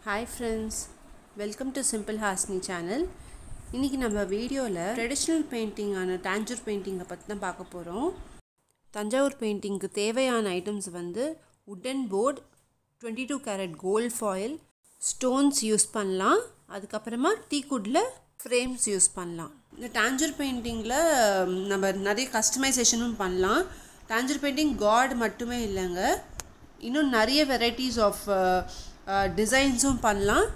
hi friends welcome to simple Hasni channel இன்றைக்கி நம்ம வீடியோவில் ட்ரெடிஷ்னல் பெயிண்டிங்கான டாஞ்சூர் பெயிண்டிங்கை பற்றி தான் பார்க்க போகிறோம் தஞ்சாவூர் பெயிண்டிங்க்கு தேவையான ஐட்டம்ஸ் வந்து wooden board twenty two carat gold foil stones use பண்ணலாம் அதுக்கப்புறமா டீக்குட்டில் ஃப்ரேம்ஸ் யூஸ் பண்ணலாம் இந்த டாஞ்சூர் பெயிண்டிங்கில் நம்ம நிறைய கஸ்டமைசேஷனும் பண்ணலாம் டாஞ்சூர் பெயிண்டிங் காட் மட்டுமே இல்லைங்க இன்னும் நிறைய வெரைட்டிஸ் ஆஃப் டிசைன்ஸும் பண்ணலாம்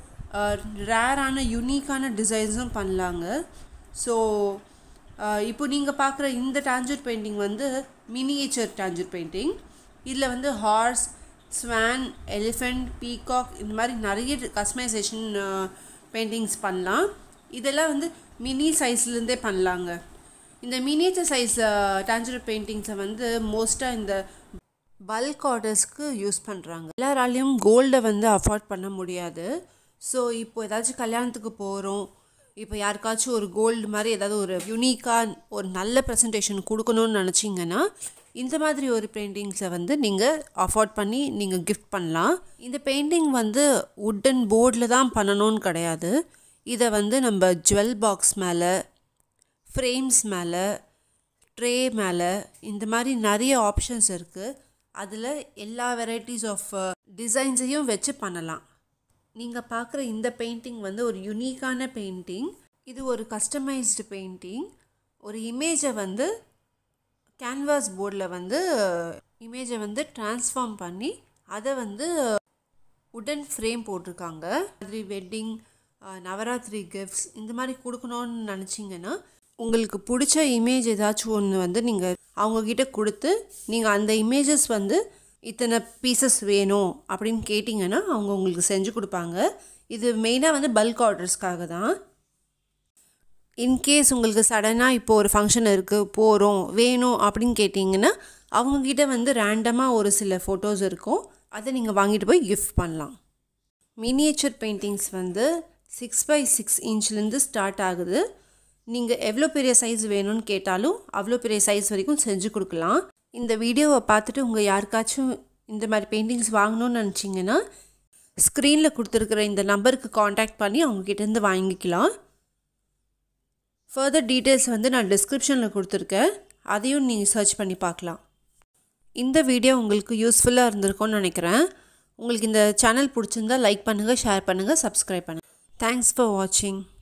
ரேரான யூனிக்கான டிசைன்ஸும் பண்ணலாங்க ஸோ இப்போ நீங்கள் பார்க்குற இந்த டாஞ்சூர் பெயிண்டிங் வந்து மினியேச்சர் டாஞ்சூர் பெயிண்டிங் இதில் வந்து ஹார்ஸ் ஸ்வான் எலிஃபெண்ட் பீகாக் இந்த மாதிரி நிறைய கஸ்டமைசேஷன் பெயிண்டிங்ஸ் பண்ணலாம் இதெல்லாம் வந்து மினி சைஸ்லேருந்தே பண்ணலாங்க இந்த மினியேச்சர் சைஸ் டாஞ்சூர் பெயிண்டிங்ஸை வந்து மோஸ்ட்டாக இந்த பல்க் ஆர்டர்ஸ்க்கு யூஸ் பண்ணுறாங்க எல்லாராலையும் கோல்டை வந்து அஃபோர்ட் பண்ண முடியாது ஸோ இப்போ ஏதாச்சும் கல்யாணத்துக்கு போகிறோம் இப்போ யாருக்காச்சும் ஒரு கோல்டு மாதிரி ஏதாவது ஒரு யூனிக்காக ஒரு நல்ல ப்ரெசன்டேஷன் கொடுக்கணும்னு நினச்சிங்கன்னா இந்த மாதிரி ஒரு பெயிண்டிங்ஸை வந்து நீங்கள் அஃபோர்ட் பண்ணி நீங்கள் கிஃப்ட் பண்ணலாம் இந்த பெயிண்டிங் வந்து உட்டன் போர்டில் தான் பண்ணணும்னு கிடையாது இதை வந்து நம்ம ஜுவல் பாக்ஸ் மேலே ஃப்ரேம்ஸ் மேலே ட்ரே மேலே இந்த மாதிரி நிறைய ஆப்ஷன்ஸ் இருக்குது அதில் எல்லா வெரைட்டிஸ் ஆஃப் டிசைன்ஸையும் வச்சு பண்ணலாம் நீங்கள் பார்க்குற இந்த பெயிண்டிங் வந்து ஒரு யுனிக்கான பெயிண்டிங் இது ஒரு கஸ்டமைஸ்டு பெயிண்டிங் ஒரு இமேஜை வந்து கேன்வாஸ் போர்டில் வந்து இமேஜை வந்து ட்ரான்ஸ்ஃபார்ம் பண்ணி அதை வந்து உடன் ஃப்ரேம் போட்டிருக்காங்க மாதிரி வெட்டிங் நவராத்திரி கிஃப்ட்ஸ் இந்த மாதிரி கொடுக்கணுன்னு நினச்சிங்கன்னா உங்களுக்கு பிடிச்ச இமேஜ் ஏதாச்சும் ஒன்று வந்து நீங்கள் அவங்கக்கிட்ட கொடுத்து நீங்கள் அந்த இமேஜஸ் வந்து இத்தனை பீசஸ் வேணும் அப்படின்னு கேட்டிங்கன்னா அவங்க உங்களுக்கு செஞ்சு கொடுப்பாங்க இது மெயினாக வந்து பல்க் ஆர்டர்ஸ்க்காக தான் இன்கேஸ் உங்களுக்கு சடனாக இப்போ ஒரு ஃபங்க்ஷன் இருக்குது போகிறோம் வேணும் அப்படின்னு கேட்டிங்கன்னா அவங்கக்கிட்ட வந்து ரேண்டமாக ஒரு சில ஃபோட்டோஸ் இருக்கும் அதை நீங்கள் வாங்கிட்டு போய் கிஃப்ட் பண்ணலாம் மினியேச்சர் பெயிண்டிங்ஸ் வந்து சிக்ஸ் பை சிக்ஸ் இன்ச்லேருந்து ஸ்டார்ட் ஆகுது நீங்கள் எவ்வளோ பெரிய சைஸ் வேணும்னு கேட்டாலும் அவ்வளோ பெரிய சைஸ் வரைக்கும் செஞ்சு கொடுக்கலாம் இந்த வீடியோவை பார்த்துட்டு உங்கள் யாருக்காச்சும் இந்த மாதிரி பெயிண்டிங்ஸ் வாங்கணும்னு நினச்சிங்கன்னா ஸ்க்ரீனில் கொடுத்துருக்குற இந்த நம்பருக்கு காண்டாக்ட் பண்ணி அவங்கக்கிட்டேருந்து வாங்கிக்கலாம் ஃபர்தர் டீட்டெயில்ஸ் வந்து நான் டிஸ்கிரிப்ஷனில் கொடுத்துருக்கேன் அதையும் நீங்கள் சர்ச் பண்ணி பார்க்கலாம் இந்த வீடியோ உங்களுக்கு யூஸ்ஃபுல்லாக இருந்திருக்கும்னு நினைக்கிறேன் உங்களுக்கு இந்த சேனல் பிடிச்சிருந்தா லைக் பண்ணுங்கள் ஷேர் பண்ணுங்கள் சப்ஸ்கிரைப் பண்ணுங்கள் தேங்க்ஸ் ஃபார் வாட்சிங்